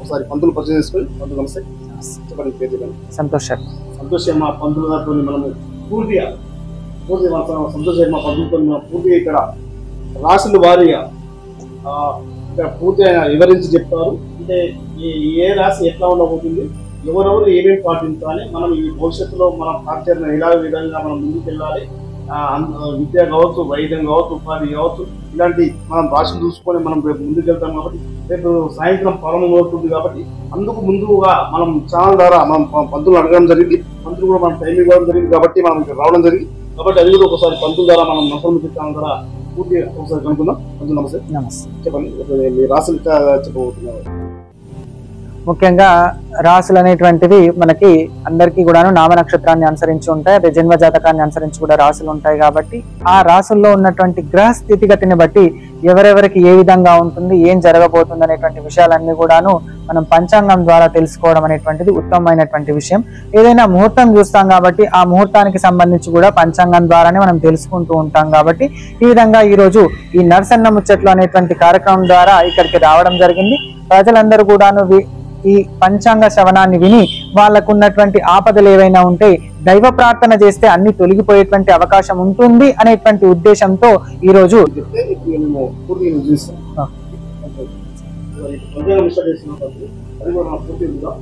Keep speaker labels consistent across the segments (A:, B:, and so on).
A: ఒకసారి పంతులు పరిచయం చేసుకొని పంతులు నమస్తే చెప్పండి పేరు చెప్పండి
B: సంతోష్ సార్
A: సంతోష్ శర్మ పంతులు గారితో మనము పూర్తిగా పూర్తిగా మన సంతోష్ శర్మ పంతులతో మనం పూర్తిగా ఇక్కడ రాసుల వారీగా ఆ, ఇక్కడ పూర్తిగా వివరించి చెప్తారు అంటే ఈ ఏ రాశి ఎట్లా ఉండబోతుంది ఎవరెవరు ఏమేమి పాటించాలి మనం ఈ భవిష్యత్తులో మన ఆచరణ ఎలా విధంగా మనం ముందుకు వెళ్ళాలి ఆ, అన్- విద్య కావచ్చు వైద్యం కావచ్చు ఉపాధి కావచ్చు ఇలాంటి మనం రాశి చూసుకొని మనం రేపు ముందుకు వెళ్తాం కాబట్టి రేపు సాయంత్రం ప్రారంభం అవుతుంది కాబట్టి అందుకు ముందుగా మనం ఛానల్ ద్వారా మనం ప- పంతులు అడగడం జరిగింది పంతులు కూడా మనం టైం ఇవ్వడం జరిగింది కాబట్టి మనం ఇక్కడ రావడం జరిగింది కాబట్టి అది కూడా ఒకసారి పంతుల ద్వారా మనం నసలు ఛానల్ ద్వారా పూర్తిగా ఒకసారి కనుక్కుందాం పంతులు నమస్తే
B: నమస్తే
A: చెప్పండి ఇప్పుడు మీ రాసులు ఇంకా చెప్పబోతున్నారు
B: ముఖ్యంగా రాసులు అనేటువంటివి మనకి అందరికీ కూడాను నామ నక్షత్రాన్ని అనుసరించి ఉంటాయి అదే జన్మ జాతకాన్ని అనుసరించి కూడా రాసులు ఉంటాయి కాబట్టి ఆ రాసుల్లో ఉన్నటువంటి గ్రహ స్థితిగతిని బట్టి ఎవరెవరికి ఏ విధంగా ఉంటుంది ఏం జరగబోతుంది అనేటువంటి విషయాలన్నీ కూడాను మనం పంచాంగం ద్వారా తెలుసుకోవడం అనేటువంటిది ఉత్తమమైనటువంటి విషయం ఏదైనా ముహూర్తం చూస్తాం కాబట్టి ఆ ముహూర్తానికి సంబంధించి కూడా పంచాంగం ద్వారానే మనం తెలుసుకుంటూ ఉంటాం కాబట్టి ఈ విధంగా ఈ రోజు ఈ నర్సన్న ముచ్చట్లు అనేటువంటి కార్యక్రమం ద్వారా ఇక్కడికి రావడం జరిగింది ప్రజలందరూ కూడాను వి- ఈ పంచాంగ శ్రవణాన్ని విని వాళ్ళకు ఉన్నటువంటి ఆపదలు ఏవైనా ఉంటే దైవ ప్రార్థన చేస్తే అన్ని తొలగిపోయేటువంటి అవకాశం ఉంటుంది అనేటువంటి ఉద్దేశంతో ఈ రోజు
A: చెప్తే ఇప్పుడు మేము పూర్తిగా నేను చూస్తాం
B: ఆ.
A: పంచాంగం స్టార్ట్ చేస్తున్నాం పంతులు. అది కూడా మనం పూర్తిగా చూద్దాం.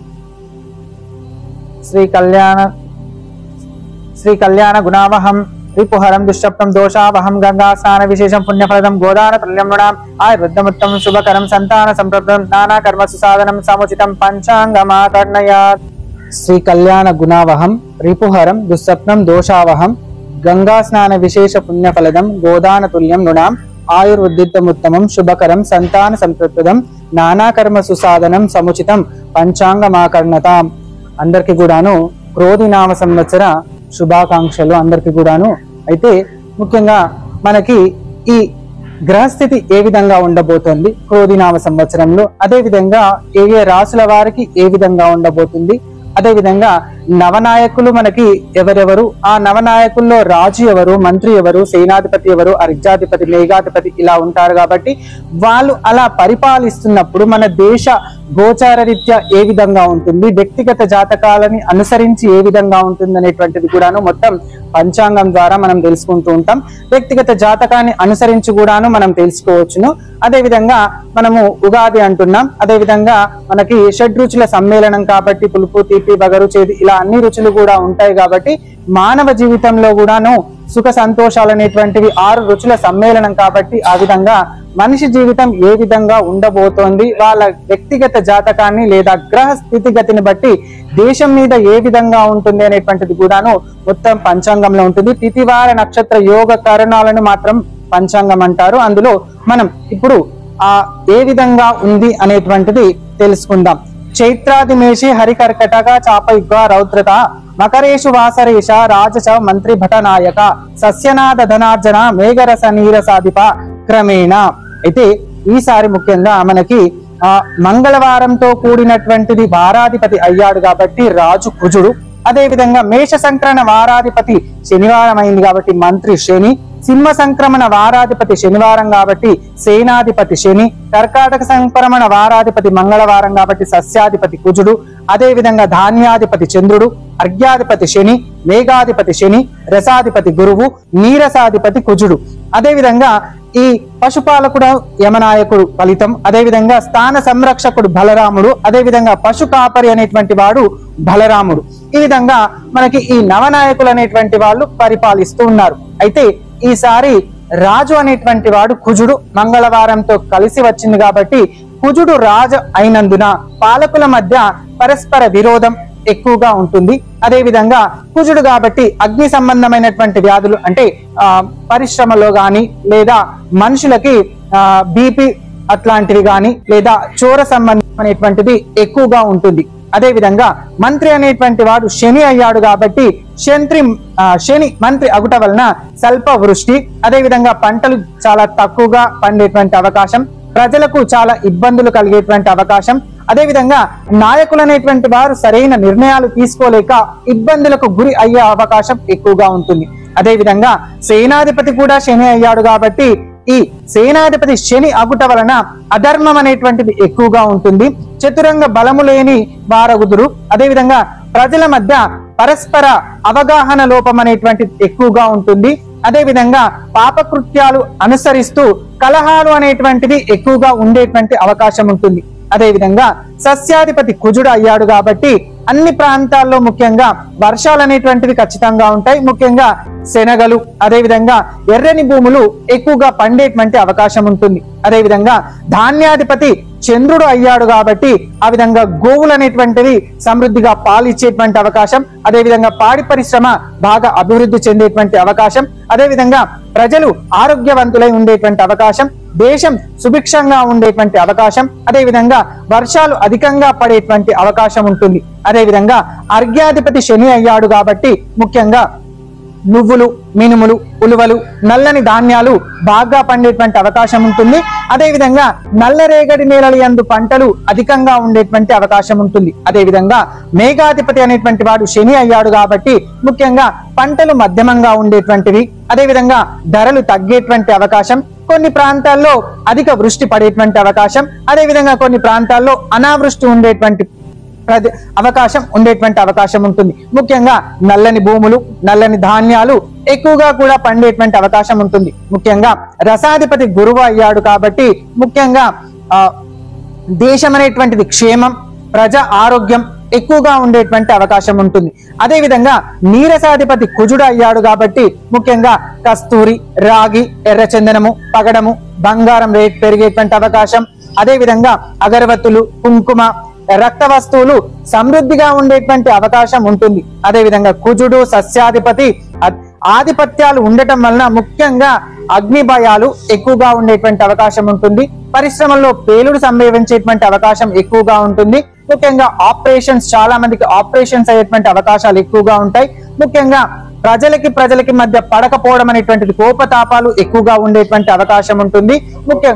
B: శ్రీ కళ్యాణ శ్రీ కళ్యాణ గుణావహం రిపుహరం దుష్టప్తం దోషావహం గంగా స్నాన విశేషం పుణ్యఫలదం గోదాన తుల్యం నృణాం ఆయుర్వృద్ధముత్తం శుభకరం సంతాన సంప్రదం నానా కర్మసు సాధనం సముచితం పంచాంగమాకర్ణయాత్ శ్రీ కళ్యాణ గుణావహం రిపుహరం దుస్సప్నం దోషావహం గంగా స్నాన విశేష పుణ్యఫలదం గోదాన తుల్యం నృణాం ఆయుర్వృద్ధితముత్తమం శుభకరం సంతాన సంప్రదం నానా కర్మ సుసాధనం సముచితం పంచాంగమాకర్ణతాం అందరికి కూడాను క్రోధి నామ సంవత్సర శుభాకాంక్షలు అందరికి కూడాను అయితే ముఖ్యంగా మనకి ఈ గ్రహస్థితి ఏ విధంగా ఉండబోతోంది క్రోధినామ సంవత్సరంలో అదే విధంగా ఏ ఏ రాసుల వారికి ఏ విధంగా ఉండబోతుంది అదే విధంగా నవనాయకులు మనకి ఎవరెవరు ఆ నవనాయకుల్లో రాజు ఎవరు మంత్రి ఎవరు సేనాధిపతి ఎవరు అర్ఘ్యాధిపతి మేఘాధిపతి ఇలా ఉంటారు కాబట్టి వాళ్ళు అలా పరిపాలిస్తున్నప్పుడు మన దేశ గోచార రీత్యా ఏ విధంగా ఉంటుంది వ్యక్తిగత జాతకాలని అనుసరించి ఏ విధంగా ఉంటుంది అనేటువంటిది కూడాను మొత్తం పంచాంగం ద్వారా మనం తెలుసుకుంటూ ఉంటాం వ్యక్తిగత జాతకాన్ని అనుసరించి కూడాను మనం తెలుసుకోవచ్చును అదే విధంగా మనము ఉగాది అంటున్నాం అదే విధంగా మనకి షడ్ రుచుల సమ్మేళనం కాబట్టి పులుపు తీపి బగరు చేదు ఇలా అన్ని రుచులు కూడా ఉంటాయి కాబట్టి మానవ జీవితంలో కూడాను సుఖ సంతోషాలు అనేటువంటివి ఆరు రుచుల సమ్మేళనం కాబట్టి ఆ విధంగా మనిషి జీవితం ఏ విధంగా ఉండబోతోంది వాళ్ళ వ్యక్తిగత జాతకాన్ని లేదా గ్రహ స్థితిగతిని బట్టి దేశం మీద ఏ విధంగా ఉంటుంది అనేటువంటిది కూడాను మొత్తం పంచాంగంలో ఉంటుంది తిథివార నక్షత్ర యోగ కరణాలను మాత్రం పంచాంగం అంటారు అందులో మనం ఇప్పుడు ఆ ఏ విధంగా ఉంది అనేటువంటిది తెలుసుకుందాం చైత్రాది మేషి హరికర్కటక చాపయుగ రౌద్రత మకరేషు వాసరేష రాజచ మంత్రి భటనాయక సస్యనాథ ధనార్జన మేఘరస నీరసాధిప క్రమేణ అయితే ఈసారి ముఖ్యంగా మనకి ఆ మంగళవారంతో కూడినటువంటిది వారాధిపతి అయ్యాడు కాబట్టి రాజు కుజుడు అదే విధంగా మేష సంక్రమణ వారాధిపతి శనివారం అయింది కాబట్టి మంత్రి శని సింహ సంక్రమణ వారాధిపతి శనివారం కాబట్టి సేనాధిపతి శని కర్కాటక సంక్రమణ వారాధిపతి మంగళవారం కాబట్టి సస్యాధిపతి కుజుడు అదే విధంగా ధాన్యాధిపతి చంద్రుడు అర్ఘ్యాధిపతి శని మేఘాధిపతి శని రసాధిపతి గురువు నీరసాధిపతి కుజుడు అదే విధంగా ఈ పశుపాలకుడు యమనాయకుడు ఫలితం అదే విధంగా స్థాన సంరక్షకుడు బలరాముడు అదే విధంగా పశు కాపరి అనేటువంటి వాడు బలరాముడు ఈ విధంగా మనకి ఈ నవనాయకులు అనేటువంటి వాళ్ళు పరిపాలిస్తూ ఉన్నారు అయితే ఈసారి రాజు అనేటువంటి వాడు కుజుడు మంగళవారంతో కలిసి వచ్చింది కాబట్టి కుజుడు రాజు అయినందున పాలకుల మధ్య పరస్పర విరోధం ఎక్కువగా ఉంటుంది అదే విధంగా కుజుడు కాబట్టి అగ్ని సంబంధమైనటువంటి వ్యాధులు అంటే ఆ పరిశ్రమలో గాని లేదా మనుషులకి బీపీ అట్లాంటివి గాని లేదా చోర సంబంధమైనటువంటిది ఎక్కువగా ఉంటుంది అదే విధంగా మంత్రి అనేటువంటి వాడు శని అయ్యాడు కాబట్టి శంత్రి ఆ, శని మంత్రి అగుట వలన స్వల్ప వృష్టి అదే విధంగా పంటలు చాలా తక్కువగా పండేటువంటి అవకాశం ప్రజలకు చాలా ఇబ్బందులు కలిగేటువంటి అవకాశం అదే విధంగా నాయకులు అనేటువంటి వారు సరైన నిర్ణయాలు తీసుకోలేక ఇబ్బందులకు గురి అయ్యే అవకాశం ఎక్కువగా ఉంటుంది అదే విధంగా సేనాధిపతి కూడా శని అయ్యాడు కాబట్టి ఈ సేనాధిపతి శని అగుట వలన అధర్మం అనేటువంటిది ఎక్కువగా ఉంటుంది చతురంగ బలము లేని వారగుదురు అదేవిధంగా ప్రజల మధ్య పరస్పర అవగాహన లోపం అనేటువంటిది ఎక్కువగా ఉంటుంది అదేవిధంగా పాపకృత్యాలు అనుసరిస్తూ కలహాలు అనేటువంటివి ఎక్కువగా ఉండేటువంటి అవకాశం ఉంటుంది అదేవిధంగా సస్యాధిపతి కుజుడు అయ్యాడు కాబట్టి అన్ని ప్రాంతాల్లో ముఖ్యంగా వర్షాలు అనేటువంటివి ఖచ్చితంగా ఉంటాయి ముఖ్యంగా శనగలు అదేవిధంగా ఎర్రని భూములు ఎక్కువగా పండేటువంటి అవకాశం ఉంటుంది అదేవిధంగా ధాన్యాధిపతి చంద్రుడు అయ్యాడు కాబట్టి ఆ విధంగా గోవులు అనేటువంటివి సమృద్ధిగా పాలిచ్చేటువంటి అవకాశం అదేవిధంగా పాడి పరిశ్రమ బాగా అభివృద్ధి చెందేటువంటి అవకాశం అదేవిధంగా ప్రజలు ఆరోగ్యవంతులై ఉండేటువంటి అవకాశం దేశం సుభిక్షంగా ఉండేటువంటి అవకాశం అదేవిధంగా వర్షాలు అధికంగా పడేటువంటి అవకాశం ఉంటుంది అదేవిధంగా అర్ఘ్యాధిపతి శని అయ్యాడు కాబట్టి ముఖ్యంగా నువ్వులు మినుములు ఉలువలు నల్లని ధాన్యాలు బాగా పండేటువంటి అవకాశం ఉంటుంది అదేవిధంగా నల్లరేగడి నేలల యందు పంటలు అధికంగా ఉండేటువంటి అవకాశం ఉంటుంది అదేవిధంగా మేఘాధిపతి అనేటువంటి వాడు శని అయ్యాడు కాబట్టి ముఖ్యంగా పంటలు మధ్యమంగా ఉండేటువంటివి అదేవిధంగా ధరలు తగ్గేటువంటి అవకాశం కొన్ని ప్రాంతాల్లో అధిక వృష్టి పడేటువంటి అవకాశం అదేవిధంగా కొన్ని ప్రాంతాల్లో అనావృష్టి ఉండేటువంటి ప్రతి అవకాశం ఉండేటువంటి అవకాశం ఉంటుంది ముఖ్యంగా నల్లని భూములు నల్లని ధాన్యాలు ఎక్కువగా కూడా పండేటువంటి అవకాశం ఉంటుంది ముఖ్యంగా రసాధిపతి గురువు అయ్యాడు కాబట్టి ముఖ్యంగా ఆ దేశం అనేటువంటిది క్షేమం ప్రజా ఆరోగ్యం ఎక్కువగా ఉండేటువంటి అవకాశం ఉంటుంది అదే విధంగా నీరసాధిపతి కుజుడు అయ్యాడు కాబట్టి ముఖ్యంగా కస్తూరి రాగి ఎర్రచందనము పగడము బంగారం రేట్ పెరిగేటువంటి అవకాశం అదే విధంగా అగరవత్తులు కుంకుమ రక్త వస్తువులు సమృద్ధిగా ఉండేటువంటి అవకాశం ఉంటుంది అదే విధంగా కుజుడు సస్యాధిపతి అ- ఆధిపత్యాలు ఉండటం వలన ముఖ్యంగా అగ్ని భయాలు ఎక్కువగా ఉండేటువంటి అవకాశం ఉంటుంది పరిశ్రమల్లో పేలుడు సంభవించేటువంటి అవకాశం ఎక్కువగా ఉంటుంది ముఖ్యంగా ఆపరేషన్స్ చాలా మందికి ఆపరేషన్స్ అయ్యేటువంటి అవకాశాలు ఎక్కువగా ఉంటాయి ముఖ్యంగా ప్రజలకి ప్రజలకి మధ్య పడకపోవడం అనేటువంటిది కోపతాపాలు ఎక్కువగా ఉండేటువంటి అవకాశం ఉంటుంది ముఖ్య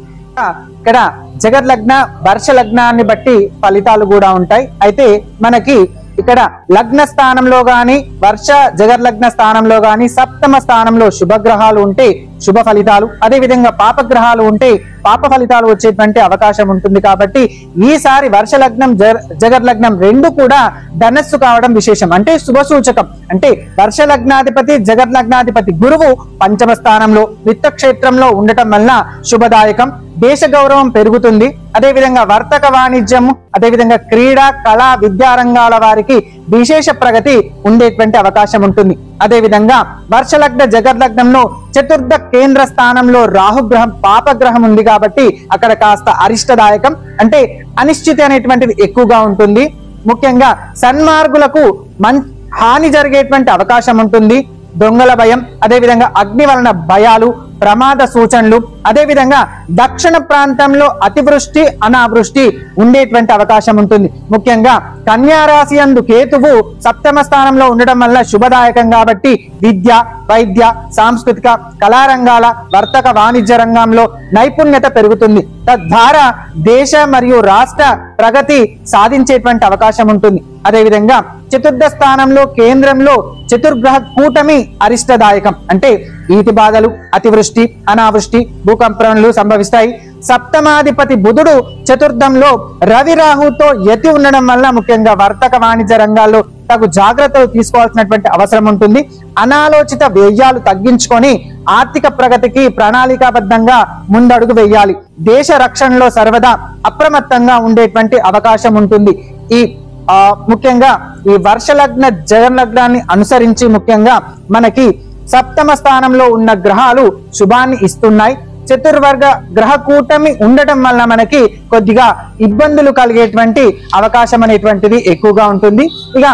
B: ఇక్కడ జగత్ లగ్న వర్ష లగ్నాన్ని బట్టి ఫలితాలు కూడా ఉంటాయి అయితే మనకి ఇక్కడ లగ్న స్థానంలో గాని వర్ష జగత్ లగ్న స్థానంలో గాని సప్తమ స్థానంలో శుభగ్రహాలు ఉంటే శుభ ఫలితాలు అదే విధంగా పాపగ్రహాలు ఉంటే పాప ఫలితాలు వచ్చేటువంటి అవకాశం ఉంటుంది కాబట్టి ఈసారి వర్ష లగ్నం జగ- జగత్ లగ్నం రెండు కూడా ధనస్సు కావడం విశేషం అంటే శుభ సూచకం అంటే వర్ష లగ్నాధిపతి జగత్ లగ్నాధిపతి గురువు పంచమ స్థానంలో విత్త క్షేత్రంలో ఉండటం వల్ల శుభదాయకం దేశ గౌరవం పెరుగుతుంది అదే విధంగా వర్తక వాణిజ్యం అదే విధంగా క్రీడా కళా విద్యా రంగాల వారికి విశేష ప్రగతి ఉండేటువంటి అవకాశం ఉంటుంది అదే విధంగా వర్షలగ్న జగర్లగ్నంలో చతుర్థ కేంద్ర స్థానంలో రాహుగ్రహం పాపగ్రహం ఉంది కాబట్టి అక్కడ కాస్త అరిష్టదాయకం అంటే అనిశ్చితి అనేటువంటిది ఎక్కువగా ఉంటుంది ముఖ్యంగా సన్మార్గులకు మన్ హాని జరిగేటువంటి అవకాశం ఉంటుంది దొంగల భయం అదే విధంగా అగ్ని వలన భయాలు ప్రమాద సూచనలు అదే విధంగా దక్షిణ ప్రాంతంలో అతివృష్టి అనావృష్టి ఉండేటువంటి అవకాశం ఉంటుంది ముఖ్యంగా కన్యా రాశి అందు కేతువు సప్తమ స్థానంలో ఉండడం వల్ల శుభదాయకం కాబట్టి విద్య వైద్య సాంస్కృతిక కళారంగాల వర్తక వాణిజ్య రంగంలో నైపుణ్యత పెరుగుతుంది తద్వారా దేశ మరియు రాష్ట్ర ప్రగతి సాధించేటువంటి అవకాశం ఉంటుంది అదేవిధంగా చతుర్థ స్థానంలో కేంద్రంలో చతుర్గ్రహ కూటమి అరిష్టదాయకం అంటే ఈతి బాధలు అతివృష్టి అనావృష్టి భూకంపనలు సంభవిస్తాయి సప్తమాధిపతి బుధుడు చతుర్థంలో రవి రాహుతో యతి ఉండడం వల్ల ముఖ్యంగా వర్తక వాణిజ్య రంగాల్లో తగు జాగ్రత్తలు తీసుకోవాల్సినటువంటి అవసరం ఉంటుంది అనాలోచిత వ్యయాలు తగ్గించుకొని ఆర్థిక ప్రగతికి ప్రణాళికాబద్ధంగా ముందడుగు వేయాలి దేశ రక్షణలో సర్వదా అప్రమత్తంగా ఉండేటువంటి అవకాశం ఉంటుంది ఈ ఆ, ముఖ్యంగా ఈ వర్ష లగ్న జగన్ లగ్నాన్ని అనుసరించి ముఖ్యంగా మనకి సప్తమ స్థానంలో ఉన్న గ్రహాలు శుభాన్ని ఇస్తున్నాయి చతుర్వర్గ గ్రహ కూటమి ఉండటం వల్ల మనకి కొద్దిగా ఇబ్బందులు కలిగేటువంటి అవకాశం అనేటువంటిది ఎక్కువగా ఉంటుంది ఇక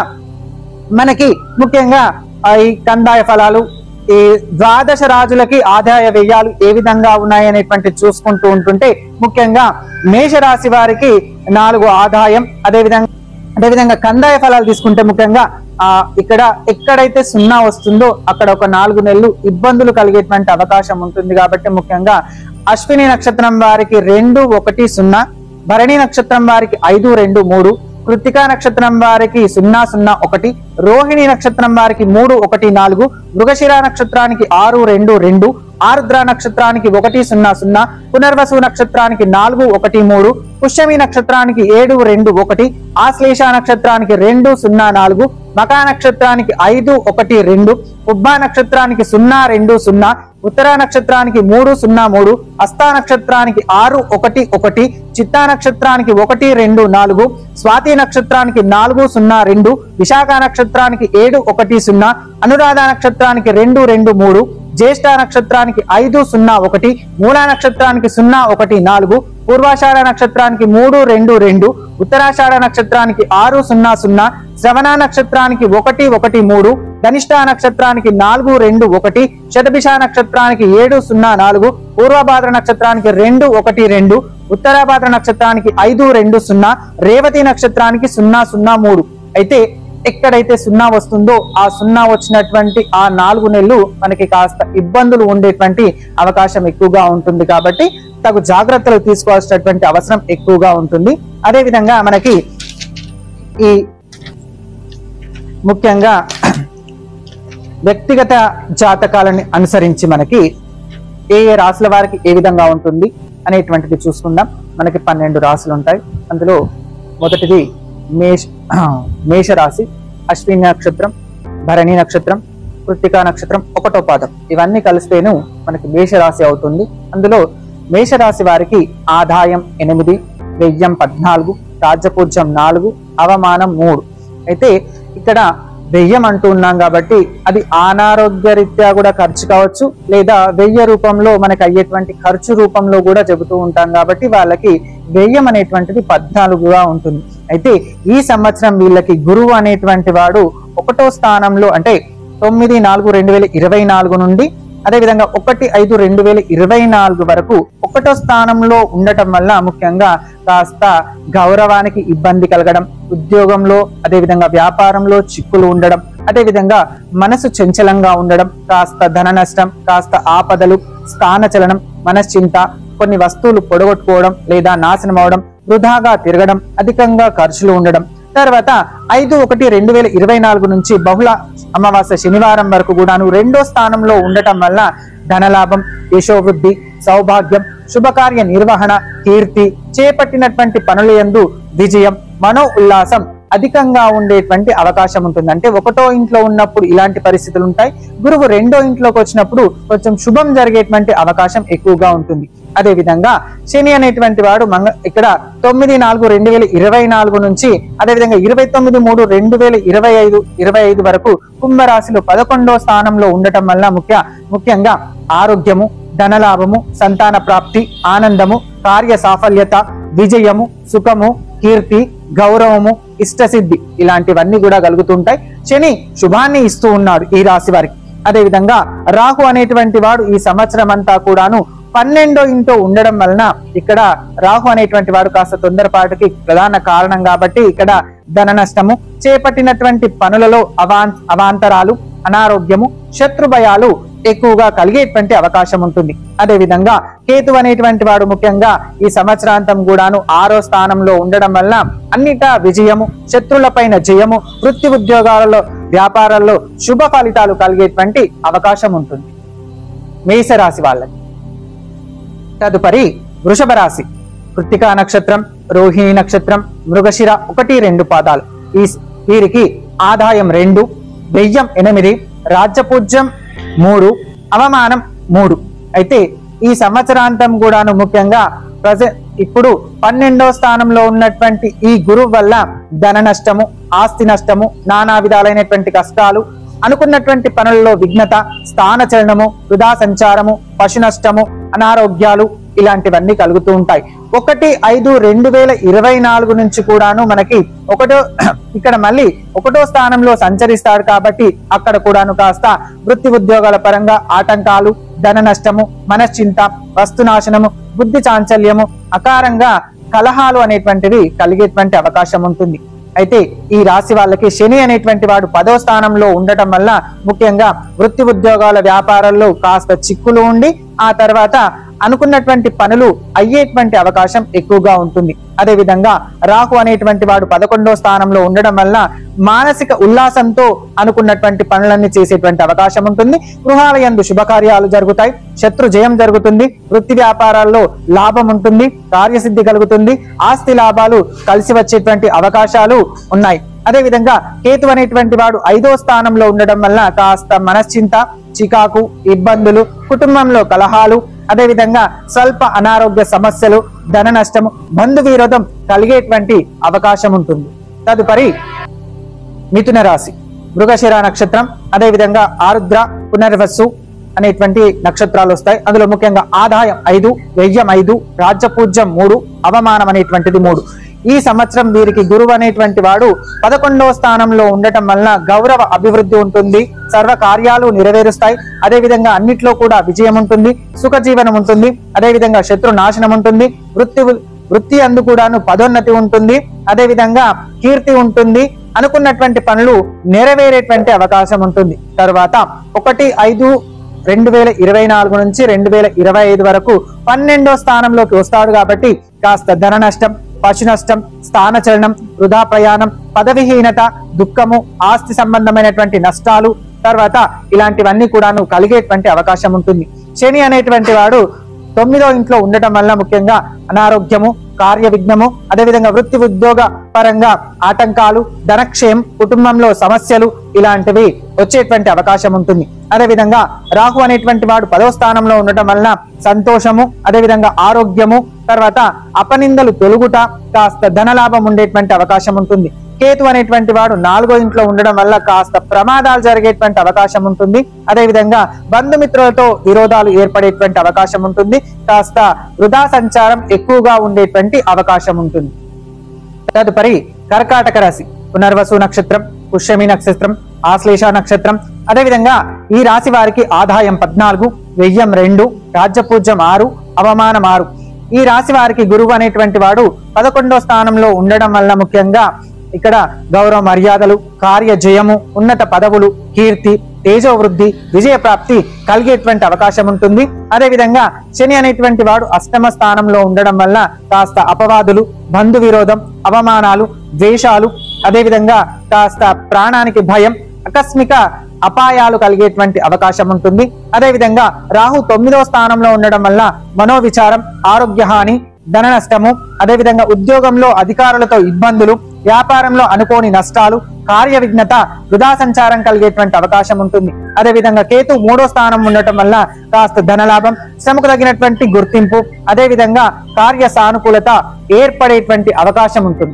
B: మనకి ముఖ్యంగా ఆ, ఈ కందాయ ఫలాలు ఈ ద్వాదశ రాజులకి ఆదాయ వ్యయాలు ఏ విధంగా ఉన్నాయి అనేటువంటి చూసుకుంటూ ఉంటుంటే ముఖ్యంగా మేషరాశి వారికి నాలుగు ఆదాయం అదే విధంగా అదేవిధంగా కందాయ ఫలాలు తీసుకుంటే ముఖ్యంగా ఆ ఇక్కడ ఎక్కడైతే సున్నా వస్తుందో అక్కడ ఒక నాలుగు నెలలు ఇబ్బందులు కలిగేటువంటి అవకాశం ఉంటుంది కాబట్టి ముఖ్యంగా అశ్విని నక్షత్రం వారికి రెండు ఒకటి సున్నా భరణి నక్షత్రం వారికి ఐదు రెండు మూడు కృత్తికా నక్షత్రం వారికి సున్నా సున్నా ఒకటి రోహిణి నక్షత్రం వారికి మూడు ఒకటి నాలుగు మృగశిర నక్షత్రానికి ఆరు రెండు రెండు ఆరుద్ర నక్షత్రానికి ఒకటి సున్నా సున్నా పునర్వసు నక్షత్రానికి నాలుగు ఒకటి మూడు పుష్యమి నక్షత్రానికి ఏడు రెండు ఒకటి ఆశ్లేష నక్షత్రానికి రెండు సున్నా నాలుగు మకా నక్షత్రానికి ఐదు ఒకటి రెండు ఉబ్బా నక్షత్రానికి సున్నా రెండు సున్నా ఉత్తర నక్షత్రానికి మూడు సున్నా మూడు హస్తా నక్షత్రానికి ఆరు ఒకటి ఒకటి చిత్తా నక్షత్రానికి ఒకటి రెండు నాలుగు స్వాతి నక్షత్రానికి నాలుగు సున్నా రెండు విశాఖ నక్షత్రానికి ఏడు ఒకటి సున్నా అనురాధ నక్షత్రానికి రెండు రెండు మూడు జ్యేష్ఠ నక్షత్రానికి ఐదు సున్నా ఒకటి మూలా నక్షత్రానికి సున్నా ఒకటి నాలుగు పూర్వాషాఢ నక్షత్రానికి మూడు రెండు రెండు ఉత్తరాషాఢ నక్షత్రానికి ఆరు సున్నా సున్నా శ్రవణ నక్షత్రానికి ఒకటి ఒకటి మూడు ధనిష్ట నక్షత్రానికి నాలుగు రెండు ఒకటి శతభిష నక్షత్రానికి ఏడు సున్నా నాలుగు పూర్వభాద్ర నక్షత్రానికి రెండు ఒకటి రెండు ఉత్తరాభాద్ర నక్షత్రానికి ఐదు రెండు సున్నా రేవతి నక్షత్రానికి సున్నా సున్నా మూడు అయితే ఎక్కడైతే సున్నా వస్తుందో ఆ సున్నా వచ్చినటువంటి ఆ నాలుగు నెలలు మనకి కాస్త ఇబ్బందులు ఉండేటువంటి అవకాశం ఎక్కువగా ఉంటుంది కాబట్టి తగు జాగ్రత్తలు తీసుకోవాల్సినటువంటి అవసరం ఎక్కువగా ఉంటుంది అదే విధంగా మనకి ఈ ముఖ్యంగా వ్యక్తిగత జాతకాలని అనుసరించి మనకి ఏ ఏ రాసుల వారికి ఏ విధంగా ఉంటుంది అనేటువంటిది చూసుకుందాం మనకి పన్నెండు రాసులు ఉంటాయి అందులో మొదటిది మేష మేష రాశి అశ్విని నక్షత్రం భరణి నక్షత్రం కృత్తికా నక్షత్రం ఒకటో పాదం ఇవన్నీ కలిస్తేను మనకి మేష రాశి అవుతుంది అందులో మేషరాశి వారికి ఆదాయం ఎనిమిది వ్యయం పద్నాలుగు రాజ్యపూజ్యం నాలుగు అవమానం మూడు అయితే ఇక్కడ వెయ్యం అంటూ ఉన్నాం కాబట్టి అది అనారోగ్య రీత్యా కూడా ఖర్చు కావచ్చు లేదా వెయ్య రూపంలో మనకి అయ్యేటువంటి ఖర్చు రూపంలో కూడా చెబుతూ ఉంటాం కాబట్టి వాళ్ళకి వ్యయం అనేటువంటిది పద్నాలుగుగా ఉంటుంది అయితే ఈ సంవత్సరం వీళ్ళకి గురువు అనేటువంటి వాడు ఒకటో స్థానంలో అంటే తొమ్మిది నాలుగు రెండు వేల ఇరవై నాలుగు నుండి అదేవిధంగా ఒకటి ఐదు రెండు వేల ఇరవై నాలుగు వరకు ఒకటో స్థానంలో ఉండటం వల్ల ముఖ్యంగా కాస్త గౌరవానికి ఇబ్బంది కలగడం ఉద్యోగంలో అదేవిధంగా వ్యాపారంలో చిక్కులు ఉండడం అదేవిధంగా మనసు చంచలంగా ఉండడం కాస్త ధన నష్టం కాస్త ఆపదలు స్థానచలనం మనశ్చింత కొన్ని వస్తువులు పొడగొట్టుకోవడం లేదా నాశనం అవడం వృధాగా తిరగడం అధికంగా ఖర్చులు ఉండడం తర్వాత ఐదు ఒకటి రెండు వేల ఇరవై నాలుగు నుంచి బహుళ అమావాస్య శనివారం వరకు కూడాను రెండో స్థానంలో ఉండటం వల్ల ధనలాభం యశోవృద్ధి సౌభాగ్యం శుభకార్య నిర్వహణ కీర్తి చేపట్టినటువంటి పనుల యందు విజయం మనో ఉల్లాసం అధికంగా ఉండేటువంటి అవకాశం ఉంటుంది అంటే ఒకటో ఇంట్లో ఉన్నప్పుడు ఇలాంటి పరిస్థితులు ఉంటాయి గురువు రెండో ఇంట్లోకి వచ్చినప్పుడు కొంచెం శుభం జరిగేటువంటి అవకాశం ఎక్కువగా ఉంటుంది అదే విధంగా శని అనేటువంటి వాడు మంగ ఇక్కడ తొమ్మిది నాలుగు రెండు వేల ఇరవై నాలుగు నుంచి అదేవిధంగా ఇరవై తొమ్మిది మూడు రెండు వేల ఇరవై ఐదు ఇరవై ఐదు వరకు కుంభరాశిలో పదకొండో స్థానంలో ఉండటం వల్ల ముఖ్య ముఖ్యంగా ఆరోగ్యము ధనలాభము సంతాన ప్రాప్తి ఆనందము కార్య సాఫల్యత విజయము సుఖము కీర్తి గౌరవము ఇష్టసిద్ధి ఇలాంటివన్నీ కూడా కలుగుతుంటాయి శని శుభాన్ని ఇస్తూ ఉన్నాడు ఈ రాశి వారికి అదే విధంగా రాహు అనేటువంటి వాడు ఈ సంవత్సరం అంతా కూడాను పన్నెండో ఇంట్లో ఉండడం వలన ఇక్కడ రాహు అనేటువంటి వాడు కాస్త తొందరపాటుకి ప్రధాన కారణం కాబట్టి ఇక్కడ ధన నష్టము చేపట్టినటువంటి పనులలో అవాన్ అవాంతరాలు అనారోగ్యము శత్రు భయాలు ఎక్కువగా కలిగేటువంటి అవకాశం ఉంటుంది అదే విధంగా కేతు అనేటువంటి వాడు ముఖ్యంగా ఈ సంవత్సరాంతం కూడాను ఆరో స్థానంలో ఉండడం వల్ల అన్నిటా విజయము శత్రులపైన జయము వృత్తి ఉద్యోగాలలో వ్యాపారాల్లో శుభ ఫలితాలు కలిగేటువంటి అవకాశం ఉంటుంది మేషరాశి వాళ్ళకి తదుపరి వృషభ రాశి కృత్తికా నక్షత్రం రోహిణి నక్షత్రం మృగశిర ఒకటి రెండు పాదాలు ఈ వీరికి ఆదాయం రెండు వ్యయం ఎనిమిది రాజ్యపూజ్యం మూడు అవమానం మూడు అయితే ఈ సంవత్సరాంతం కూడాను ముఖ్యంగా ప్రజ ఇప్పుడు పన్నెండో స్థానంలో ఉన్నటువంటి ఈ గురువు వల్ల ధన నష్టము ఆస్తి నష్టము నానా విధాలైనటువంటి కష్టాలు అనుకున్నటువంటి పనులలో విఘ్నత స్థాన చలనము వృధా సంచారము పశు నష్టము అనారోగ్యాలు ఇలాంటివన్నీ కలుగుతూ ఉంటాయి ఒకటి ఐదు రెండు వేల ఇరవై నాలుగు నుంచి కూడాను మనకి ఒకటో ఇక్కడ మళ్ళీ ఒకటో స్థానంలో సంచరిస్తాడు కాబట్టి అక్కడ కూడాను కాస్త వృత్తి ఉద్యోగాల పరంగా ఆటంకాలు ధన నష్టము మనశ్చింత వస్తునాశనము బుద్ధి చాంచల్యము అకారంగా కలహాలు అనేటువంటివి కలిగేటువంటి అవకాశం ఉంటుంది అయితే ఈ రాశి వాళ్ళకి శని అనేటువంటి వాడు పదో స్థానంలో ఉండటం వల్ల ముఖ్యంగా వృత్తి ఉద్యోగాల వ్యాపారాల్లో కాస్త చిక్కులు ఉండి ఆ తర్వాత అనుకున్నటువంటి పనులు అయ్యేటువంటి అవకాశం ఎక్కువగా ఉంటుంది అదే విధంగా రాహు అనేటువంటి వాడు పదకొండో స్థానంలో ఉండడం వల్ల మానసిక ఉల్లాసంతో అనుకున్నటువంటి పనులన్నీ చేసేటువంటి అవకాశం ఉంటుంది గృహాలయందు శుభకార్యాలు జరుగుతాయి శత్రు జయం జరుగుతుంది వృత్తి వ్యాపారాల్లో లాభం ఉంటుంది కార్యసిద్ధి కలుగుతుంది ఆస్తి లాభాలు కలిసి వచ్చేటువంటి అవకాశాలు ఉన్నాయి అదే విధంగా కేతు అనేటువంటి వాడు ఐదో స్థానంలో ఉండడం వల్ల కాస్త మనశ్చింత చికాకు ఇబ్బందులు కుటుంబంలో కలహాలు అదే విధంగా స్వల్ప అనారోగ్య సమస్యలు ధన నష్టము బంధు విరోధం కలిగేటువంటి అవకాశం ఉంటుంది తదుపరి మిథున రాశి మృగశిర నక్షత్రం అదే విధంగా ఆరుద్ర పునర్వస్సు అనేటువంటి నక్షత్రాలు వస్తాయి అందులో ముఖ్యంగా ఆదాయం ఐదు వ్యయం ఐదు రాజ్యపూజ్యం మూడు అవమానం అనేటువంటిది మూడు ఈ సంవత్సరం వీరికి గురువు అనేటువంటి వాడు పదకొండవ స్థానంలో ఉండటం వలన గౌరవ అభివృద్ధి ఉంటుంది సర్వ కార్యాలు నెరవేరుస్తాయి అదే విధంగా అన్నిట్లో కూడా విజయం ఉంటుంది సుఖ జీవనం ఉంటుంది అదే విధంగా శత్రు నాశనం ఉంటుంది వృత్తి వృత్తి అందు కూడాను పదోన్నతి ఉంటుంది అదే విధంగా కీర్తి ఉంటుంది అనుకున్నటువంటి పనులు నెరవేరేటువంటి అవకాశం ఉంటుంది తర్వాత ఒకటి ఐదు రెండు వేల ఇరవై నాలుగు నుంచి రెండు వేల ఇరవై ఐదు వరకు పన్నెండో స్థానంలోకి వస్తాడు కాబట్టి కాస్త ధన నష్టం పశు నష్టం స్థానచలనం వృధా ప్రయాణం పదవిహీనత దుఃఖము ఆస్తి సంబంధమైనటువంటి నష్టాలు తర్వాత ఇలాంటివన్నీ కూడాను కలిగేటువంటి అవకాశం ఉంటుంది శని అనేటువంటి వాడు తొమ్మిదో ఇంట్లో ఉండటం వల్ల ముఖ్యంగా అనారోగ్యము కార్య విఘ్నము అదేవిధంగా వృత్తి ఉద్యోగ పరంగా ఆటంకాలు ధనక్షయం కుటుంబంలో సమస్యలు ఇలాంటివి వచ్చేటువంటి అవకాశం ఉంటుంది అదేవిధంగా రాహు అనేటువంటి వాడు పదో స్థానంలో ఉండటం వలన సంతోషము అదేవిధంగా ఆరోగ్యము తర్వాత అపనిందలు తొలుగుట కాస్త ధనలాభం ఉండేటువంటి అవకాశం ఉంటుంది కేతు అనేటువంటి వాడు నాలుగో ఇంట్లో ఉండడం వల్ల కాస్త ప్రమాదాలు జరిగేటువంటి అవకాశం ఉంటుంది అదేవిధంగా బంధుమిత్రులతో విరోధాలు ఏర్పడేటువంటి అవకాశం ఉంటుంది కాస్త వృధా సంచారం ఎక్కువగా ఉండేటువంటి అవకాశం ఉంటుంది తదుపరి కర్కాటక రాశి పునర్వసు నక్షత్రం పుష్యమి నక్షత్రం ఆశ్లేష నక్షత్రం అదేవిధంగా ఈ రాశి వారికి ఆదాయం పద్నాలుగు వ్యయం రెండు రాజ్యపూజ్యం ఆరు అవమానం ఆరు ఈ రాశి వారికి గురువు అనేటువంటి వాడు పదకొండో స్థానంలో ఉండడం వల్ల ముఖ్యంగా ఇక్కడ గౌరవ మర్యాదలు కార్య జయము ఉన్నత పదవులు కీర్తి తేజో వృద్ధి విజయ ప్రాప్తి కలిగేటువంటి అవకాశం ఉంటుంది అదేవిధంగా శని అనేటువంటి వాడు అష్టమ స్థానంలో ఉండడం వల్ల కాస్త అపవాదులు బంధు విరోధం అవమానాలు ద్వేషాలు అదేవిధంగా కాస్త ప్రాణానికి భయం ఆకస్మిక అపాయాలు కలిగేటువంటి అవకాశం ఉంటుంది అదేవిధంగా రాహు తొమ్మిదో స్థానంలో ఉండడం వల్ల మనోవిచారం ఆరోగ్య హాని ధన నష్టము అదేవిధంగా ఉద్యోగంలో అధికారులతో ఇబ్బందులు వ్యాపారంలో అనుకోని నష్టాలు కార్య విఘ్నత వృధా సంచారం కలిగేటువంటి అవకాశం ఉంటుంది అదేవిధంగా కేతు మూడో స్థానం ఉండటం వల్ల కాస్త ధనలాభం శ్రమకు తగినటువంటి గుర్తింపు అదేవిధంగా కార్య సానుకూలత ఏర్పడేటువంటి అవకాశం ఉంటుంది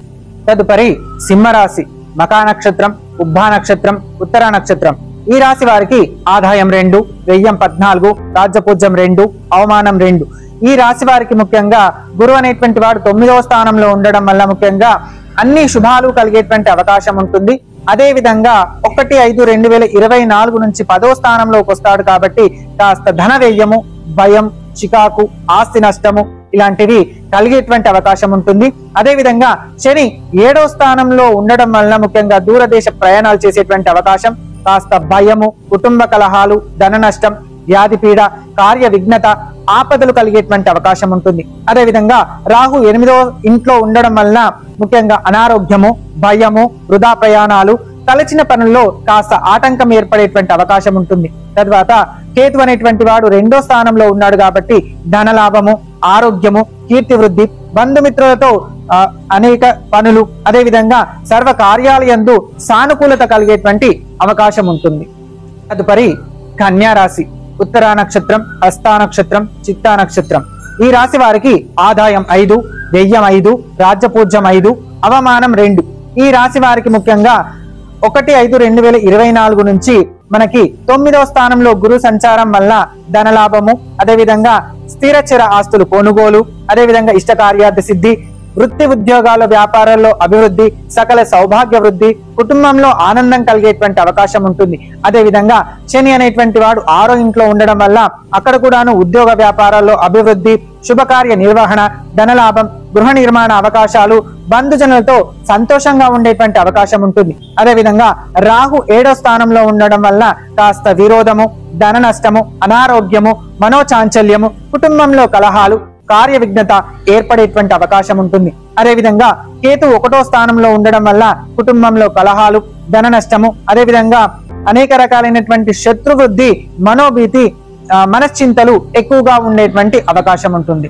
B: తదుపరి సింహరాశి మకా నక్షత్రం ఉబ్బా నక్షత్రం ఉత్తర నక్షత్రం ఈ రాశి వారికి ఆదాయం రెండు వ్యయం పద్నాలుగు రాజ్యపూజ్యం రెండు అవమానం రెండు ఈ రాశి వారికి ముఖ్యంగా గురువు అనేటువంటి వాడు తొమ్మిదవ స్థానంలో ఉండడం వల్ల ముఖ్యంగా అన్ని శుభాలు కలిగేటువంటి అవకాశం ఉంటుంది అదే విధంగా ఒకటి ఐదు రెండు వేల ఇరవై నాలుగు నుంచి పదో స్థానంలోకి వస్తాడు కాబట్టి కాస్త ధన వ్యయము భయం చికాకు ఆస్తి నష్టము ఇలాంటివి కలిగేటువంటి అవకాశం ఉంటుంది అదే విధంగా శని ఏడో స్థానంలో ఉండడం వలన ముఖ్యంగా దూరదేశ ప్రయాణాలు చేసేటువంటి అవకాశం కాస్త భయము కుటుంబ కలహాలు ధన నష్టం వ్యాధి పీడ కార్య విఘ్నత ఆపదలు కలిగేటువంటి అవకాశం ఉంటుంది అదే విధంగా రాహు ఎనిమిదో ఇంట్లో ఉండడం వలన ముఖ్యంగా అనారోగ్యము భయము వృధా ప్రయాణాలు తలచిన పనుల్లో కాస్త ఆటంకం ఏర్పడేటువంటి అవకాశం ఉంటుంది తర్వాత కేతు అనేటువంటి వాడు రెండో స్థానంలో ఉన్నాడు కాబట్టి ధన లాభము ఆరోగ్యము కీర్తి వృద్ధి బంధుమిత్రులతో ఆ, అనేక పనులు అదే విధంగా సర్వ కార్యాలయందు సానుకూలత కలిగేటువంటి అవకాశం ఉంటుంది తదుపరి కన్యా రాశి ఉత్తరా నక్షత్రం హస్తా నక్షత్రం చిత్తా నక్షత్రం ఈ రాశి వారికి ఆదాయం ఐదు వ్యయం ఐదు రాజ్యపూజ్యం ఐదు అవమానం రెండు ఈ రాశి వారికి ముఖ్యంగా ఒకటి ఐదు రెండు వేల ఇరవై నాలుగు నుంచి మనకి తొమ్మిదవ స్థానంలో గురు సంచారం వల్ల ధనలాభము అదేవిధంగా స్థిరచర ఆస్తులు కొనుగోలు అదేవిధంగా ఇష్టకార్యార్థ సిద్ధి వృత్తి ఉద్యోగాల వ్యాపారాల్లో అభివృద్ధి సకల సౌభాగ్య వృద్ధి కుటుంబంలో ఆనందం కలిగేటువంటి అవకాశం ఉంటుంది అదే విధంగా శని అనేటువంటి వాడు ఆరో ఇంట్లో ఉండడం వల్ల అక్కడ కూడాను ఉద్యోగ వ్యాపారాల్లో అభివృద్ధి శుభకార్య నిర్వహణ ధనలాభం గృహ నిర్మాణ అవకాశాలు బంధుజనులతో సంతోషంగా ఉండేటువంటి అవకాశం ఉంటుంది అదేవిధంగా రాహు ఏడో స్థానంలో ఉండడం వల్ల కాస్త విరోధము ధన నష్టము అనారోగ్యము మనోచాంచల్యము కుటుంబంలో కలహాలు కార్య విఘ్నత ఏర్పడేటువంటి అవకాశం ఉంటుంది అదేవిధంగా కేతు ఒకటో స్థానంలో ఉండడం వల్ల కుటుంబంలో కలహాలు ధన నష్టము అదేవిధంగా అనేక రకాలైనటువంటి శత్రువృద్ధి మనోభీతి ఆ, మనశ్చింతలు ఎక్కువగా ఉండేటువంటి అవకాశం ఉంటుంది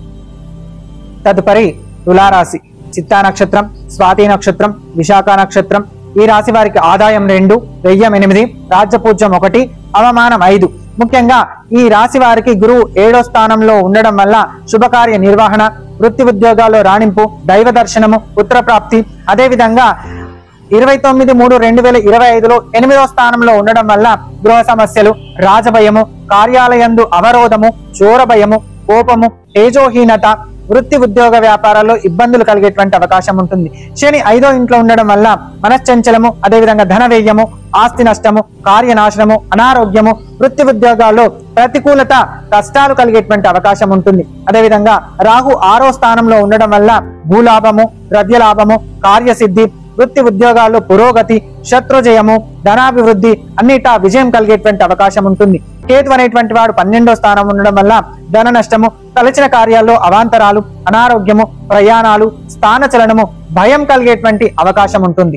B: తదుపరి తులారాశి చిత్తా నక్షత్రం స్వాతి నక్షత్రం విశాఖ నక్షత్రం ఈ రాశి వారికి ఆదాయం రెండు వెయ్యం ఎనిమిది రాజ్యపూజ్యం ఒకటి అవమానం ఐదు ముఖ్యంగా ఈ రాశి వారికి గురువు ఏడో స్థానంలో ఉండడం వల్ల శుభకార్య నిర్వహణ వృత్తి ఉద్యోగాల్లో రాణింపు దైవ దర్శనము పుత్ర ప్రాప్తి అదేవిధంగా ఇరవై తొమ్మిది మూడు రెండు వేల ఇరవై ఐదులో ఎనిమిదో స్థానంలో ఉండడం వల్ల గృహ సమస్యలు రాజభయము కార్యాలయందు అవరోధము చోరభయము కోపము తేజోహీనత వృత్తి ఉద్యోగ వ్యాపారాల్లో ఇబ్బందులు కలిగేటువంటి అవకాశం ఉంటుంది శని ఐదో ఇంట్లో ఉండడం వల్ల మనశ్చంచలము అదేవిధంగా ధన వ్యయము ఆస్తి నష్టము కార్యనాశనము అనారోగ్యము వృత్తి ఉద్యోగాల్లో ప్రతికూలత కష్టాలు కలిగేటువంటి అవకాశం ఉంటుంది అదేవిధంగా రాహు ఆరో స్థానంలో ఉండడం వల్ల భూలాభము ద్రవ్యలాభము కార్యసిద్ధి వృత్తి ఉద్యోగాల్లో పురోగతి శత్రుజయము ధనాభివృద్ధి అన్నిటా విజయం కలిగేటువంటి అవకాశం ఉంటుంది కేతు అనేటువంటి వాడు పన్నెండో స్థానం ఉండడం వల్ల ధన నష్టము తలచిన కార్యాల్లో అవాంతరాలు అనారోగ్యము ప్రయాణాలు స్థానచలనము భయం కలిగేటువంటి అవకాశం ఉంటుంది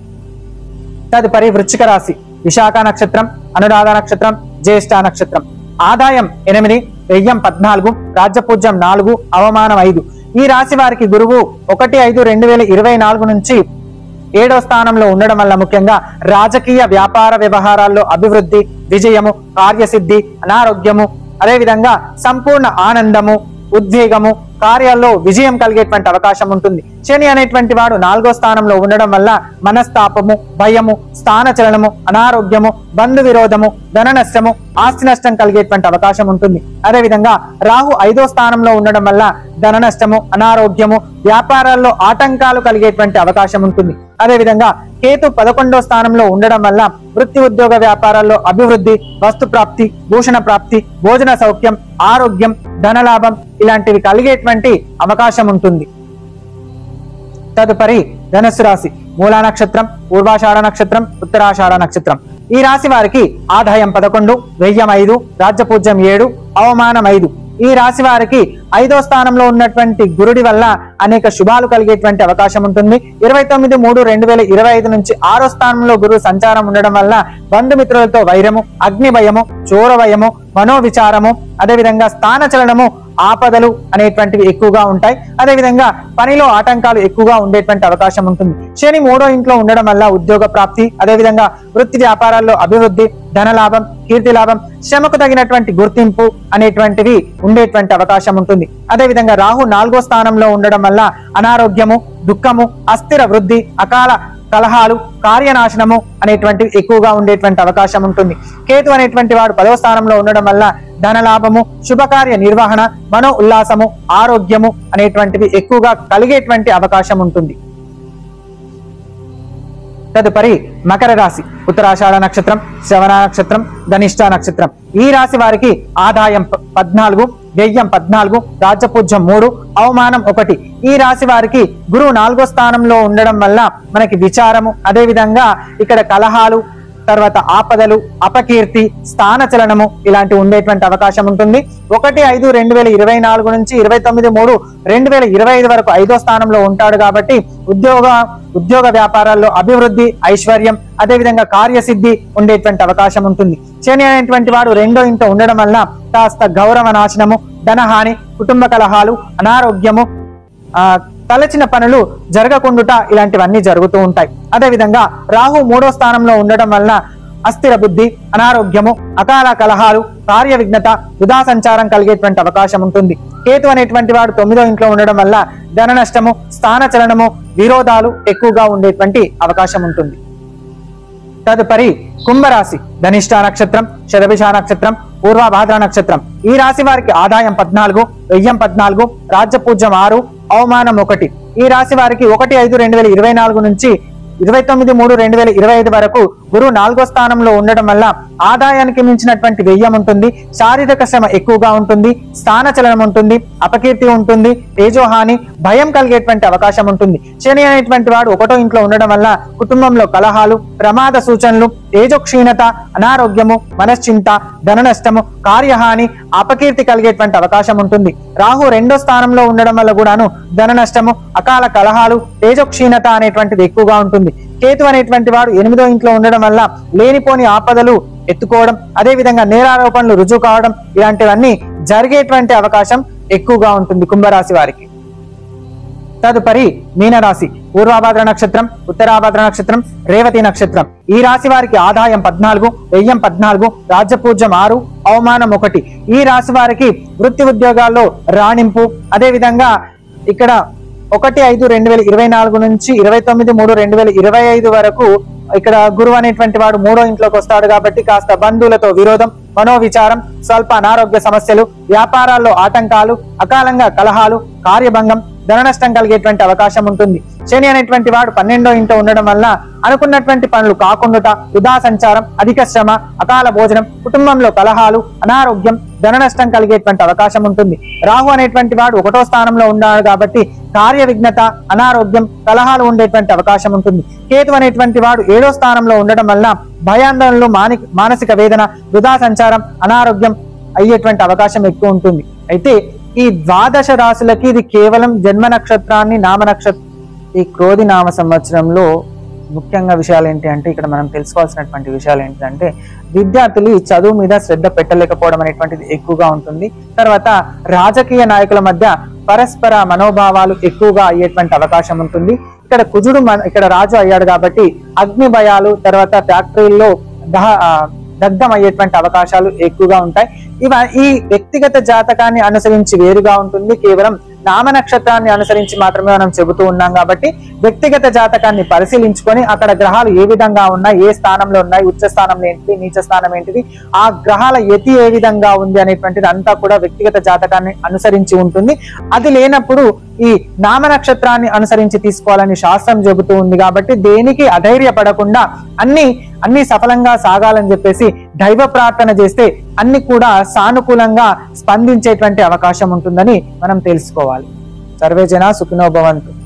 B: తదుపరి వృశ్చిక రాశి విశాఖ నక్షత్రం అనురాధ నక్షత్రం జ్యేష్ఠ నక్షత్రం ఆదాయం ఎనిమిది వ్యయం పద్నాలుగు రాజ్యపూజ్యం నాలుగు అవమానం ఐదు ఈ రాశి వారికి గురువు ఒకటి ఐదు రెండు వేల ఇరవై నాలుగు నుంచి ఏడో స్థానంలో ఉండడం వల్ల ముఖ్యంగా రాజకీయ వ్యాపార వ్యవహారాల్లో అభివృద్ధి విజయము కార్యసిద్ధి అనారోగ్యము అదేవిధంగా సంపూర్ణ ఆనందము ఉద్వేగము కార్యాల్లో విజయం కలిగేటువంటి అవకాశం ఉంటుంది శని అనేటువంటి వాడు నాలుగో స్థానంలో ఉండడం వల్ల మనస్తాపము భయము స్థానచలనము అనారోగ్యము బంధు విరోధము ధన నష్టము ఆస్తి నష్టం కలిగేటువంటి అవకాశం ఉంటుంది అదేవిధంగా రాహు ఐదో స్థానంలో ఉండడం వల్ల ధన నష్టము అనారోగ్యము వ్యాపారాల్లో ఆటంకాలు కలిగేటువంటి అవకాశం ఉంటుంది అదేవిధంగా కేతు పదకొండో స్థానంలో ఉండడం వల్ల వృత్తి ఉద్యోగ వ్యాపారాల్లో అభివృద్ధి వస్తు ప్రాప్తి భూషణ ప్రాప్తి భోజన సౌఖ్యం ఆరోగ్యం ధనలాభం ఇలాంటివి కలిగేటువంటి అవకాశం ఉంటుంది తదుపరి ధనుసు రాశి మూలా నక్షత్రం పూర్వాషాఢ నక్షత్రం ఉత్తరాషాఢ నక్షత్రం ఈ రాశి వారికి ఆదాయం పదకొండు వెయ్యం ఐదు రాజ్యపూజ్యం ఏడు అవమానం ఐదు ఈ రాశి వారికి ఐదో స్థానంలో ఉన్నటువంటి గురుడి వల్ల అనేక శుభాలు కలిగేటువంటి అవకాశం ఉంటుంది ఇరవై తొమ్మిది మూడు రెండు వేల ఇరవై ఐదు నుంచి ఆరో స్థానంలో గురువు సంచారం ఉండడం వల్ల బంధుమిత్రులతో వైరము అగ్ని భయము చోర భయము మనోవిచారము అదేవిధంగా స్థానచలనము ఆపదలు అనేటువంటివి ఎక్కువగా ఉంటాయి అదేవిధంగా పనిలో ఆటంకాలు ఎక్కువగా ఉండేటువంటి అవకాశం ఉంటుంది శని మూడో ఇంట్లో ఉండడం వల్ల ఉద్యోగ ప్రాప్తి అదేవిధంగా వృత్తి వ్యాపారాల్లో అభివృద్ధి ధనలాభం కీర్తి లాభం శ్రమకు తగినటువంటి గుర్తింపు అనేటువంటివి ఉండేటువంటి అవకాశం ఉంటుంది అదేవిధంగా రాహు నాలుగో స్థానంలో ఉండడం వల్ల అనారోగ్యము దుఃఖము అస్థిర వృద్ధి అకాల కలహాలు కార్యనాశనము అనేటువంటివి ఎక్కువగా ఉండేటువంటి అవకాశం ఉంటుంది కేతు అనేటువంటి వాడు పదవ స్థానంలో ఉండడం వల్ల ధనలాభము శుభకార్య నిర్వహణ మనో ఉల్లాసము ఆరోగ్యము అనేటువంటివి ఎక్కువగా కలిగేటువంటి అవకాశం ఉంటుంది తదుపరి మకర రాశి ఉత్తరాషాఢ నక్షత్రం శ్రవణ నక్షత్రం ధనిష్ట నక్షత్రం ఈ రాశి వారికి ఆదాయం ప- పద్నాలుగు వ్యయం పద్నాలుగు రాజ్యపూజ్యం మూడు అవమానం ఒకటి ఈ రాశి వారికి గురువు నాలుగో స్థానంలో ఉండడం వల్ల మనకి విచారము అదే విధంగా ఇక్కడ కలహాలు తర్వాత ఆపదలు అపకీర్తి స్థానచలనము ఇలాంటి ఉండేటువంటి అవకాశం ఉంటుంది ఒకటి ఐదు రెండు వేల ఇరవై నాలుగు నుంచి ఇరవై తొమ్మిది మూడు రెండు వేల ఇరవై ఐదు వరకు ఐదో స్థానంలో ఉంటాడు కాబట్టి ఉద్యోగ ఉద్యోగ వ్యాపారాల్లో అభివృద్ధి ఐశ్వర్యం అదేవిధంగా కార్యసిద్ధి ఉండేటువంటి అవకాశం ఉంటుంది శని అనేటువంటి వాడు రెండో ఇంట ఉండడం వల్ల కాస్త గౌరవ నాశనము ధనహాని కుటుంబ కలహాలు అనారోగ్యము ఆ తలచిన పనులు జరగకుండుట ఇలాంటివన్నీ జరుగుతూ ఉంటాయి అదేవిధంగా రాహు మూడో స్థానంలో ఉండడం వలన అస్థిర బుద్ధి అనారోగ్యము అకాల కలహాలు కార్య విఘ్నత వృధా సంచారం కలిగేటువంటి అవకాశం ఉంటుంది కేతు అనేటువంటి వాడు తొమ్మిదో ఇంట్లో ఉండడం వల్ల ధన నష్టము స్థానచలనము విరోధాలు ఎక్కువగా ఉండేటువంటి అవకాశం ఉంటుంది తదుపరి కుంభరాశి ధనిష్ట నక్షత్రం శతభిష నక్షత్రం పూర్వభాద్ర నక్షత్రం ఈ రాశి వారికి ఆదాయం పద్నాలుగు వెయ్యం పద్నాలుగు రాజ్యపూజ్యం ఆరు అవమానం ఒకటి ఈ రాశి వారికి ఒకటి ఐదు రెండు వేల ఇరవై నాలుగు నుంచి ఇరవై తొమ్మిది మూడు రెండు వేల ఇరవై ఐదు వరకు గురువు నాలుగో స్థానంలో ఉండడం వల్ల ఆదాయానికి మించినటువంటి వ్యయం ఉంటుంది శారీరక శ్రమ ఎక్కువగా ఉంటుంది స్థాన చలనం ఉంటుంది అపకీర్తి ఉంటుంది తేజోహాని భయం కలిగేటువంటి అవకాశం ఉంటుంది శని అనేటువంటి వాడు ఒకటో ఇంట్లో ఉండడం వల్ల కుటుంబంలో కలహాలు ప్రమాద సూచనలు తేజోక్షీణత అనారోగ్యము మనశ్చింత ధన నష్టము కార్యహాని అపకీర్తి కలిగేటువంటి అవకాశం ఉంటుంది రాహు రెండో స్థానంలో ఉండడం వల్ల కూడాను ధన నష్టము అకాల కలహాలు తేజోక్షీణత అనేటువంటిది ఎక్కువగా ఉంటుంది కేతు అనేటువంటి వాడు ఎనిమిదో ఇంట్లో ఉండడం వల్ల లేనిపోని ఆపదలు ఎత్తుకోవడం అదే విధంగా నేరారోపణలు రుజువు కావడం ఇలాంటివన్నీ జరిగేటువంటి అవకాశం ఎక్కువగా ఉంటుంది కుంభరాశి వారికి తదుపరి మీనరాశి పూర్వాభాద్ర నక్షత్రం ఉత్తరాభాద్ర నక్షత్రం రేవతి నక్షత్రం ఈ రాశి వారికి ఆదాయం పద్నాలుగు వ్యయం పద్నాలుగు రాజ్యపూజ్యం ఆరు అవమానం ఒకటి ఈ రాశి వారికి వృత్తి ఉద్యోగాల్లో రాణింపు అదే విధంగా ఇక్కడ ఒకటి ఐదు రెండు వేల ఇరవై నాలుగు నుంచి ఇరవై తొమ్మిది మూడు రెండు వేల ఇరవై ఐదు వరకు ఇక్కడ గురువు అనేటువంటి వాడు మూడో ఇంట్లోకి వస్తాడు కాబట్టి కాస్త బంధువులతో విరోధం మనోవిచారం స్వల్ప అనారోగ్య సమస్యలు వ్యాపారాల్లో ఆటంకాలు అకాలంగా కలహాలు కార్యభంగం ధన నష్టం కలిగేటువంటి అవకాశం ఉంటుంది శని అనేటువంటి వాడు పన్నెండో ఇంట్లో ఉండడం వల్ల అనుకున్నటువంటి పనులు కాకుండా వృధా సంచారం అధిక శ్రమ అకాల భోజనం కుటుంబంలో కలహాలు అనారోగ్యం ధన నష్టం కలిగేటువంటి అవకాశం ఉంటుంది రాహు అనేటువంటి వాడు ఒకటో స్థానంలో ఉన్నాడు కాబట్టి కార్య విఘ్నత అనారోగ్యం కలహాలు ఉండేటువంటి అవకాశం ఉంటుంది కేతు అనేటువంటి వాడు ఏడో స్థానంలో ఉండడం వల్ల భయాందోళనలు మాని మానసిక వేదన వృధా సంచారం అనారోగ్యం అయ్యేటువంటి అవకాశం ఎక్కువ ఉంటుంది అయితే ఈ ద్వాదశ రాశులకి ఇది కేవలం జన్మ నక్షత్రాన్ని నామ నక్షత్ర ఈ క్రోధి నామ సంవత్సరంలో ముఖ్యంగా విషయాలు ఏంటి అంటే ఇక్కడ మనం తెలుసుకోవాల్సినటువంటి విషయాలు ఏంటంటే విద్యార్థులు ఈ చదువు మీద శ్రద్ధ పెట్టలేకపోవడం అనేటువంటిది ఎక్కువగా ఉంటుంది తర్వాత రాజకీయ నాయకుల మధ్య పరస్పర మనోభావాలు ఎక్కువగా అయ్యేటువంటి అవకాశం ఉంటుంది ఇక్కడ కుజుడు మన ఇక్కడ రాజు అయ్యాడు కాబట్టి అగ్ని భయాలు తర్వాత ఫ్యాక్టరీల్లో దహ ఆ, దగ్ధం అయ్యేటువంటి అవకాశాలు ఎక్కువగా ఉంటాయి ఇవ ఈ వ్యక్తిగత జాతకాన్ని అనుసరించి వేరుగా ఉంటుంది కేవలం నామ నక్షత్రాన్ని అనుసరించి మాత్రమే మనం చెబుతూ ఉన్నాం కాబట్టి వ్యక్తిగత జాతకాన్ని పరిశీలించుకొని అక్కడ గ్రహాలు ఏ విధంగా ఉన్నాయి ఏ స్థానంలో ఉన్నాయి ఉచ్చ స్థానం ఏంటిది నీచ స్థానం ఏంటిది ఆ గ్రహాల యతి ఏ విధంగా ఉంది అనేటువంటిది అంతా కూడా వ్యక్తిగత జాతకాన్ని అనుసరించి ఉంటుంది అది లేనప్పుడు ఈ నామ నక్షత్రాన్ని అనుసరించి తీసుకోవాలని శాస్త్రం చెబుతూ ఉంది కాబట్టి దేనికి అధైర్యపడకుండా అన్ని అన్ని సఫలంగా సాగాలని చెప్పేసి దైవ ప్రార్థన చేస్తే అన్ని కూడా సానుకూలంగా స్పందించేటువంటి అవకాశం ఉంటుందని మనం తెలుసుకోవాలి సర్వే జన సుఖినో భవంతు